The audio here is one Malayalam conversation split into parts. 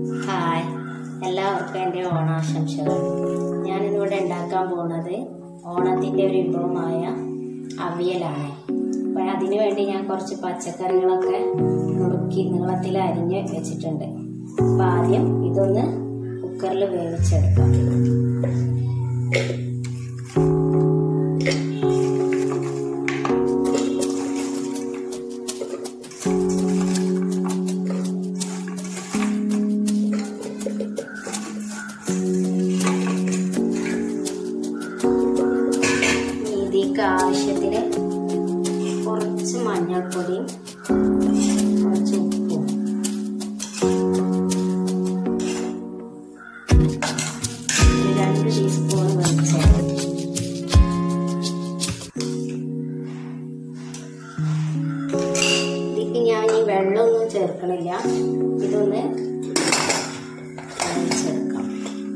ഹായ് എല്ലാവർക്കും എൻ്റെ ഓണാശംസകൾ ഞാനിന്നിവിടെ ഉണ്ടാക്കാൻ പോകുന്നത് ഓണത്തിൻ്റെ ഒരു വിഭവമായ അവിയലാണ് അപ്പോൾ അതിനു വേണ്ടി ഞാൻ കുറച്ച് പച്ചക്കറികളൊക്കെ നുറുക്കി നീളത്തിൽ അരിഞ്ഞ് വെച്ചിട്ടുണ്ട് അപ്പോൾ ആദ്യം ഇതൊന്ന് കുക്കറിൽ വേവിച്ചെടുക്കാം ഇതിക്ക് ആവശ്യത്തിന് കുറച്ച് മഞ്ഞൾപ്പൊടിയും കുറച്ച് ഉപ്പും ഒരു രണ്ട് ടീസ്പൂൺ വെളിച്ചെണ്ണ ഇതിക്ക് ഞാൻ ഈ വെള്ളമൊന്നും ചേർക്കണില്ല ഇതൊന്ന് ചേർക്കാം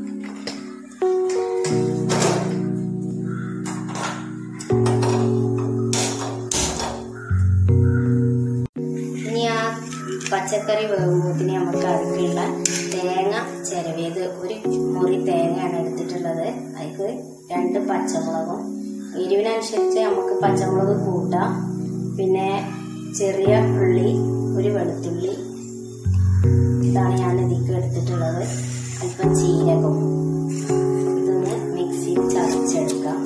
ഇനി ആ പച്ചക്കറി വേകുമ്പോത്തിന് നമുക്ക് അതിലുള്ള തേങ്ങ ചിരവിയത് ഒരു മുറി തേങ്ങയാണ് എടുത്തിട്ടുള്ളത് അതിക്ക് രണ്ട് പച്ചമുളകും എരിവിനനുസരിച്ച് നമുക്ക് പച്ചമുളക് കൂട്ടാം പിന്നെ ചെറിയ ഉള്ളി ഒരു വെളുത്തുള്ളി ഇതാണ് ഞാൻ ഇതിക്ക് എടുത്തിട്ടുള്ളത് അല്പം ജീരകവും ഇതൊന്ന് മിക്സിയിൽ ചതച്ചെടുക്കാം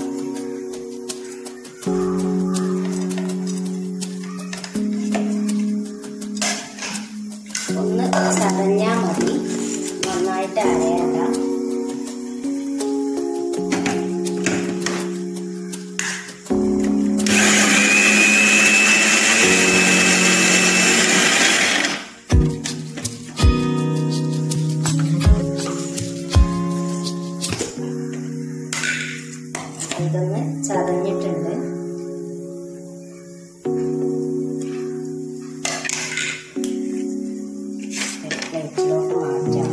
ഒന്ന് ചതഞ്ഞാൽ മതി നന്നായിട്ട് അരയണ്ട ഇതൊന്ന് ചതഞ്ഞിട്ടുണ്ട് പ്ലേറ്റിലോട്ട് മാറ്റാം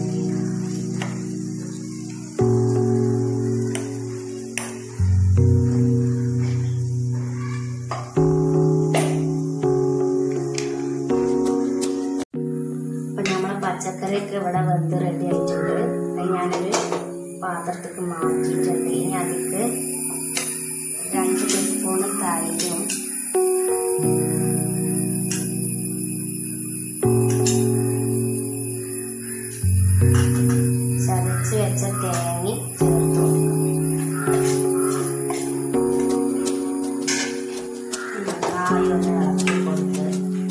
അപ്പൊ നമ്മളെ പച്ചക്കറിയൊക്കെ ഇവിടെ വെന്ത് റെഡി ആയിട്ടുണ്ട് അത് ഞാനൊരു പാത്രത്തേക്ക് മാറ്റിയിട്ടുണ്ട് ഇനി അതിക്ക് രണ്ട് ടീസ്പൂണ് തൈരും ചതച്ച് വെച്ച തേങ്ങ ചേർത്ത് കൊടുക്കാം നന്നായി ഒന്ന് ഇളക്കി കൊടുത്ത്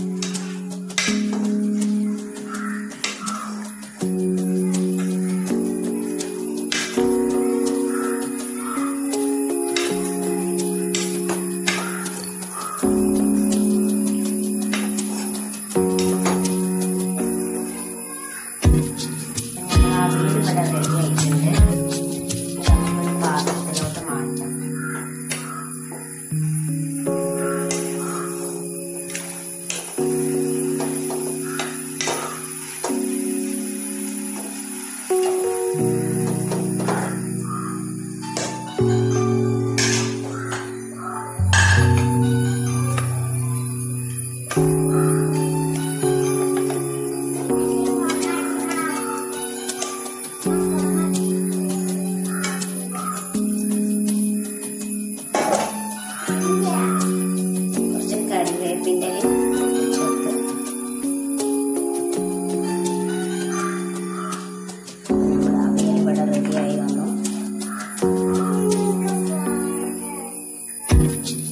നമ്മൾ അവിയൽ ഇവിടെ റെഡി ആയിട്ടുണ്ട് ഇത് നമുക്കൊരു പാത്രത്തിലോട്ട് മാറ്റാം കുറച്ച് കറിവേപ്പിൻ്റെ ചേർത്ത് നമ്മുടെ അവിയൽ ഇവിടെ റെഡിയായി വന്നു